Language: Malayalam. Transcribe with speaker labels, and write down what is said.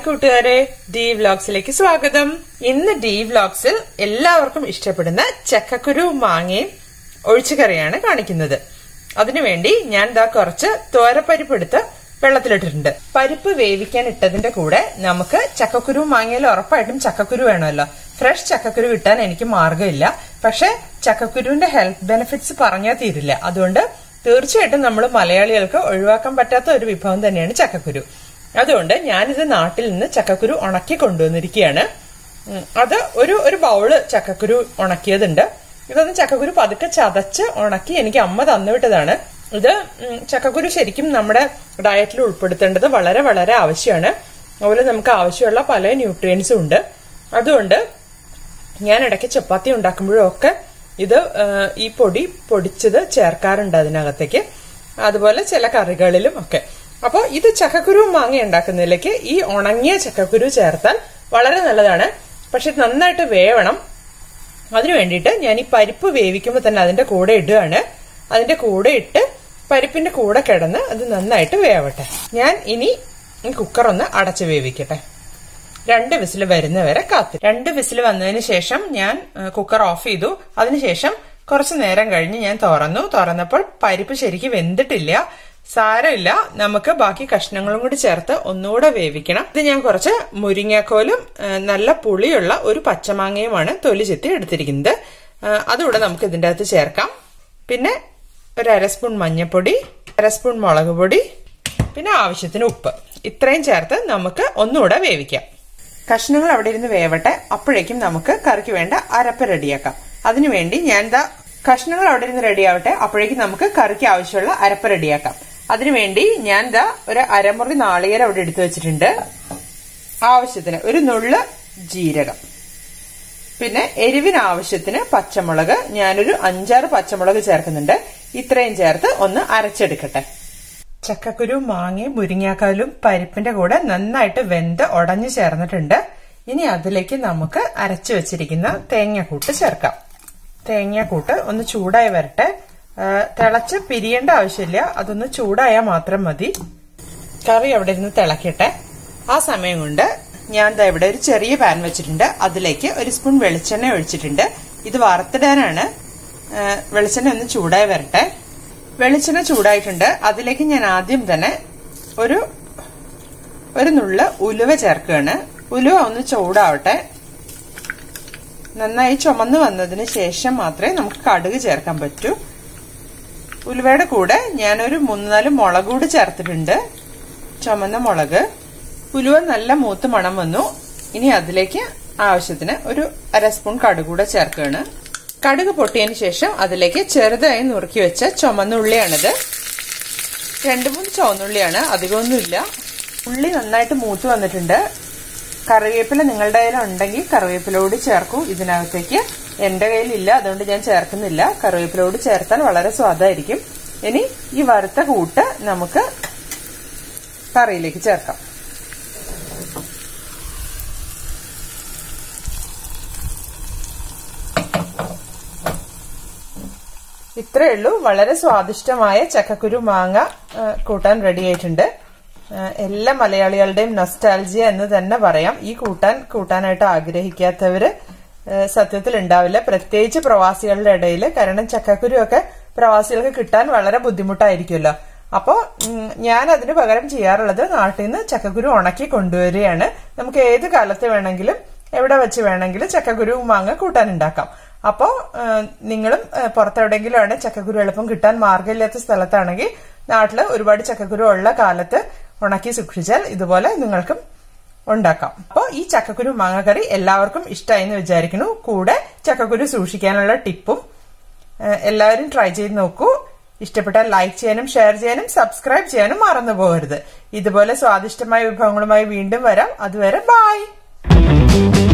Speaker 1: കൂട്ടുകാരെ ഡി വ്ലോഗ്സിലേക്ക് സ്വാഗതം ഇന്ന് ഡി വ്ലോഗ്സിൽ എല്ലാവർക്കും ഇഷ്ടപ്പെടുന്ന ചക്കക്കുരു മാങ്ങയും ഒഴിച്ചുകറിയാണ് കാണിക്കുന്നത് അതിനുവേണ്ടി ഞാൻ ദാ കുറച്ച് തോരപ്പരിപ്പ് എടുത്ത് വെള്ളത്തിലിട്ടിട്ടുണ്ട് പരിപ്പ് വേവിക്കാൻ ഇട്ടതിന്റെ കൂടെ നമുക്ക് ചക്കക്കുരു മാങ്ങയിൽ ഉറപ്പായിട്ടും ചക്കക്കുരു വേണമല്ലോ ഫ്രഷ് ചക്കക്കുരു കിട്ടാൻ എനിക്ക് മാർഗമില്ല പക്ഷെ ചക്കക്കുരുവിന്റെ ഹെൽത്ത് ബെനിഫിറ്റ്സ് പറഞ്ഞാൽ തീരില്ല അതുകൊണ്ട് തീർച്ചയായിട്ടും നമ്മൾ മലയാളികൾക്ക് ഒഴിവാക്കാൻ പറ്റാത്ത ഒരു വിഭവം തന്നെയാണ് ചക്കക്കുരു അതുകൊണ്ട് ഞാനിത് നാട്ടിൽ നിന്ന് ചക്കക്കുരു ഉണക്കി കൊണ്ടുവന്നിരിക്കുകയാണ് ഉം, അത് ഒരു ഒരു ബൗള് ചക്കക്കുരു ഉണക്കിയതുണ്ട് ഇതൊന്ന് ചക്കക്കുരു പതുക്കെ ചതച്ച് ഉണക്കി എനിക്ക് അമ്മ തന്നുവിട്ടതാണ് ഇത് ഉം, ചക്കക്കുരു ശരിക്കും നമ്മുടെ ഡയറ്റിൽ ഉൾപ്പെടുത്തേണ്ടത് വളരെ വളരെ ആവശ്യമാണ് അതുപോലെ നമുക്ക് ആവശ്യമുള്ള പല ന്യൂട്രിയൻസും ഉണ്ട് അതുകൊണ്ട് ഞാൻ ഇടയ്ക്ക് ചപ്പാത്തി ഉണ്ടാക്കുമ്പോഴും ഒക്കെ ഇത് ആ, ഈ പൊടി പൊടിച്ചത് ചേർക്കാറുണ്ട് അതിനകത്തേക്ക് അതുപോലെ ചില കറികളിലും ഒക്കെ അപ്പോൾ ഇത് ചക്കക്കുരു മാങ്ങ ഉണ്ടാക്കുന്നതിലേക്ക് ഈ ഉണങ്ങിയ ചക്കക്കുരു ചേർത്താൽ വളരെ നല്ലതാണ് പക്ഷെ നന്നായിട്ട് വേവണം അതിനു വേണ്ടിയിട്ട് ഞാൻ ഈ പരിപ്പ് വേവിക്കുമ്പോൾ തന്നെ അതിന്റെ കൂടെ ഇടുകയാണ് അതിന്റെ കൂടെ ഇട്ട് പരിപ്പിന്റെ കൂടെ കിടന്ന് അത് നന്നായിട്ട് വേവട്ടെ ഞാൻ ഇനി ഈ കുക്കർ ഒന്ന് അടച്ചു വേവിക്കട്ടെ രണ്ട് വിസിൽ വരുന്നവരെ കാത്തു രണ്ട് വിസിൽ വന്നതിന് ശേഷം ഞാൻ ആ, കുക്കർ ഓഫ് ചെയ്തു അതിനുശേഷം കുറച്ചു നേരം കഴിഞ്ഞ് ഞാൻ തുറന്നു തുറന്നപ്പോൾ പരിപ്പ് ശരിക്കും വെന്തിട്ടില്ല സാരമില്ല നമുക്ക് ബാക്കി കഷ്ണങ്ങളും കൂടി ചേർത്ത് ഒന്നുകൂടെ വേവിക്കണം ഇത് ഞാൻ കുറച്ച് മുരിങ്ങാക്കോലും ആ, നല്ല പുളിയുള്ള ഒരു പച്ചമാങ്ങയുമാണ് തൊലി ചെത്തി എടുത്തിരിക്കുന്നത് ആ, അതുകൂടെ നമുക്ക് ഇതിൻ്റെ അകത്ത് ചേർക്കാം പിന്നെ ഒരു അര സ്പൂൺ മഞ്ഞൾപ്പൊടി അര സ്പൂൺ മുളക് പൊടി പിന്നെ ആവശ്യത്തിന് ഉപ്പ് ഇത്രയും ചേർത്ത് നമുക്ക് ഒന്നുകൂടെ വേവിക്കാം കഷ്ണങ്ങൾ അവിടെ ഇരുന്ന് വേവട്ടെ അപ്പോഴേക്കും നമുക്ക് കറിക്ക് വേണ്ട അരപ്പ് റെഡിയാക്കാം അതിനുവേണ്ടി ഞാൻ ദാ കഷ്ണങ്ങൾ അവിടെ ഇരുന്ന് റെഡിയാവട്ടെ അപ്പോഴേക്കും നമുക്ക് കറിക്ക് ആവശ്യമുള്ള അരപ്പ് റെഡിയാക്കാം അതിനുവേണ്ടി ഞാൻ ദാ ഒരു അരമുറി നാളികേരം അവിടെ എടുത്തു വെച്ചിട്ടുണ്ട് ആവശ്യത്തിന് ഒരു നുള്ള് ജീരകം പിന്നെ എരിവിന് ആവശ്യത്തിന് പച്ചമുളക് ഞാനൊരു അഞ്ചാറ് പച്ചമുളക് ചേർക്കുന്നുണ്ട് ഇത്രയും ചേർത്ത് ഒന്ന് അരച്ചെടുക്കട്ടെ ചക്കക്കുരു മാങ്ങയും മുരിങ്ങാക്കാലും പരിപ്പിന്റെ കൂടെ നന്നായിട്ട് വെന്ത് ഉടഞ്ഞു ചേർന്നിട്ടുണ്ട് ഇനി അതിലേക്ക് നമുക്ക് അരച്ചു വെച്ചിരിക്കുന്ന തേങ്ങാക്കൂട്ട് ചേർക്കാം തേങ്ങാക്കൂട്ട് ഒന്ന് ചൂടായി വരട്ടെ ആ, തിളച്ച് പിരിയേണ്ട ആവശ്യമില്ല അതൊന്ന് ചൂടായാൽ മാത്രം മതി കറി അവിടെ ഇരുന്ന് തിളക്കട്ടെ ആ സമയം കൊണ്ട് ഞാൻ ദാ ഇവിടെ ഒരു ചെറിയ പാൻ വെച്ചിട്ടുണ്ട് അതിലേക്ക് ഒരു സ്പൂൺ വെളിച്ചെണ്ണ ഒഴിച്ചിട്ടുണ്ട് ഇത് വറുത്തിടാനാണ് ആ, വെളിച്ചെണ്ണ ഒന്ന് ചൂടായി വരട്ടെ വെളിച്ചെണ്ണ ചൂടായിട്ടുണ്ട് അതിലേക്ക് ഞാൻ ആദ്യം തന്നെ ഒരു ഒരു നുള്ള ഉലുവ ചേർക്കുകയാണ് ഉലുവ ഒന്ന് ചൂടാവട്ടെ നന്നായി ചുമന്ന് വന്നതിന് ശേഷം മാത്രമേ നമുക്ക് കടുക് ചേർക്കാൻ പറ്റൂ ഉലുവയുടെ കൂടെ ഞാനൊരു മൂന്ന് നാല് മുളക് കൂടി ചേർത്തിട്ടുണ്ട് ചുമന്ന മുളക് ഉലുവ നല്ല മൂത്ത് മണം വന്നു ഇനി അതിലേക്ക് ആവശ്യത്തിന് ഒരു അര സ്പൂൺ കടുക് കൂടെ ചേർക്കുകയാണ് കടുക് പൊട്ടിയതിന് ശേഷം അതിലേക്ക് ചെറുതായി നുറുക്കി വെച്ച ചുമന്നുള്ളിയാണിത് രണ്ട് മൂന്ന് ചുവന്നുള്ളിയാണ് അധികമൊന്നുമില്ല ഉള്ളി നന്നായിട്ട് മൂത്ത് വന്നിട്ടുണ്ട് കറിവേപ്പില നിങ്ങളുടെ കയ്യിൽ ഉണ്ടെങ്കിൽ കറിവേപ്പിലോട് ചേർക്കൂ ഇതിനകത്തേക്ക് എന്റെ കയ്യിലില്ല അതുകൊണ്ട് ഞാൻ ചേർക്കുന്നില്ല കറിവേപ്പിലോട് ചേർത്താൽ വളരെ സ്വാദായിരിക്കും ഇനി ഈ വറുത്ത കൂട്ട് നമുക്ക് കറിയിലേക്ക് ചേർക്കാം ഇത്രയേ ഉള്ളൂ വളരെ സ്വാദിഷ്ടമായ ചക്കക്കുരു മാങ്ങ ആ, കൂട്ടാൻ റെഡി ആയിട്ടുണ്ട് ആ, എല്ലാ മലയാളികളുടെയും നൊസ്റ്റാൾജിയ എന്ന് തന്നെ പറയാം ഈ കൂട്ടാൻ കൂട്ടാനായിട്ട് ആഗ്രഹിക്കാത്തവര് ആ, സത്യത്തിൽ ഉണ്ടാവില്ല പ്രത്യേകിച്ച് പ്രവാസികളുടെ ഇടയിൽ കാരണം ചക്കക്കുരു ഒക്കെ പ്രവാസികൾക്ക് കിട്ടാൻ വളരെ ബുദ്ധിമുട്ടായിരിക്കുമല്ലോ അപ്പോ ഉം, ഞാൻ അതിന് പകരം ചെയ്യാറുള്ളത് നാട്ടിൽ നിന്ന് ചക്കക്കുരു ഉണക്കി കൊണ്ടുവരികയാണ് നമുക്ക് ഏത് കാലത്ത് വേണമെങ്കിലും എവിടെ വെച്ച് വേണമെങ്കിലും ചക്കക്കുരു മാങ്ങ കൂട്ടാൻ ഉണ്ടാക്കാം അപ്പോ ആ, നിങ്ങളും ആ, പുറത്തെവിടെയെങ്കിലും ആണ് ചക്കക്കുരു എളുപ്പം കിട്ടാൻ മാർഗമില്ലാത്ത സ്ഥലത്താണെങ്കിൽ നാട്ടില് ഒരുപാട് ചക്കക്കുരു ഉള്ള കാലത്ത് ഉണക്കി സൂക്ഷിച്ചാൽ ഇതുപോലെ നിങ്ങൾക്കും ഉണ്ടാക്കാം അപ്പോൾ ഈ ചക്കക്കുരു മാങ്ങക്കറി എല്ലാവർക്കും ഇഷ്ടമായി എന്ന് വിചാരിക്കുന്നു കൂടെ ചക്കക്കുരു സൂക്ഷിക്കാനുള്ള ടിപ്പും ഏഹ് എല്ലാവരും ട്രൈ ചെയ്ത് നോക്കൂ ഇഷ്ടപ്പെട്ടാൽ ലൈക്ക് ചെയ്യാനും ഷെയർ ചെയ്യാനും സബ്സ്ക്രൈബ് ചെയ്യാനും മറന്നു പോകരുത് ഇതുപോലെ സ്വാദിഷ്ടമായ വിഭവങ്ങളുമായി വീണ്ടും വരാം അതുവരെ ബായ്